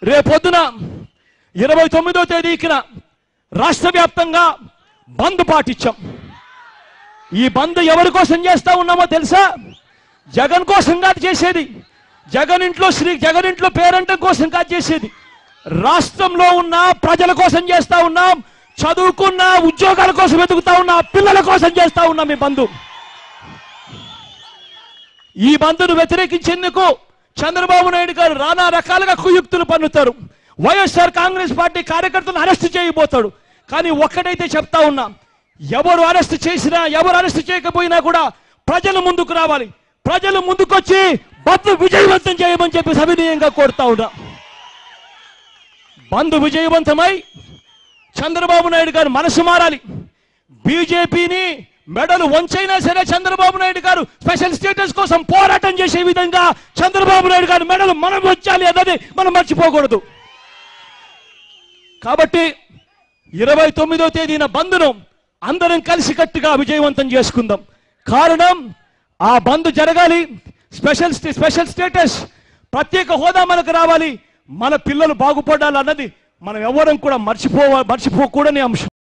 రేపొద్దున ఇరవై తొమ్మిదో తేదీకిన రాష్ట్ర వ్యాప్తంగా బంద్ పాటించాం ఈ బంద్ ఎవరి కోసం చేస్తా ఉన్నామో తెలుసా జగన్ కోసం కాదు చేసేది జగన్ ఇంట్లో శ్రీ జగన్ ఇంట్లో పేరంటం కోసం కాదు చేసేది రాష్ట్రంలో ఉన్న ప్రజల కోసం చేస్తా ఉన్నాం చదువుకున్న ఉద్యోగాల కోసం వెతుకుతా ఉన్న పిల్లల కోసం చేస్తా ఉన్నాం ఈ బంధు ఈ బంధును వ్యతిరేకించేందుకు చంద్రబాబు నాయుడు గారు నానా రకాలుగా కుయుక్తులు పన్నుతారు వైఎస్ఆర్ కాంగ్రెస్ పార్టీ కార్యకర్తలను అరెస్ట్ చేయబోతాడు కానీ ఒక్కటైతే చెప్తా ఉన్నా ఎవరు అరెస్ట్ చేసినా ఎవరు అరెస్ట్ చేయకపోయినా కూడా ప్రజలు ముందుకు రావాలి ప్రజలు ముందుకొచ్చి బంద్ విజయవంతం చేయమని చెప్పి సవినీయంగా కోరుతా ఉన్నా బంద్ విజయవంతమై చంద్రబాబు నాయుడు గారు మనసు మారాలి బీజేపీని మెడలు వంచైనా సరే చంద్రబాబు నాయుడు గారు స్పెషల్ స్టేటస్ కోసం పోరాటం చేసే విధంగా చంద్రబాబు నాయుడు గారు మెడలు మనం వచ్చాలి అన్నది మనం మర్చిపోకూడదు కాబట్టి ఇరవై తొమ్మిదో తేదీన బంద్ను అందరం కలిసికట్టుగా విజయవంతం చేసుకుందాం కారణం ఆ బంద్ జరగాలి స్పెషల్ స్టే- స్పెషల్ స్టేటస్ ప్రత్యేక హోదా మనకు రావాలి మన పిల్లలు బాగుపడాలి అన్నది మనం ఎవరం కూడా మర్చిపోవ మర్చిపోకూడని అంశం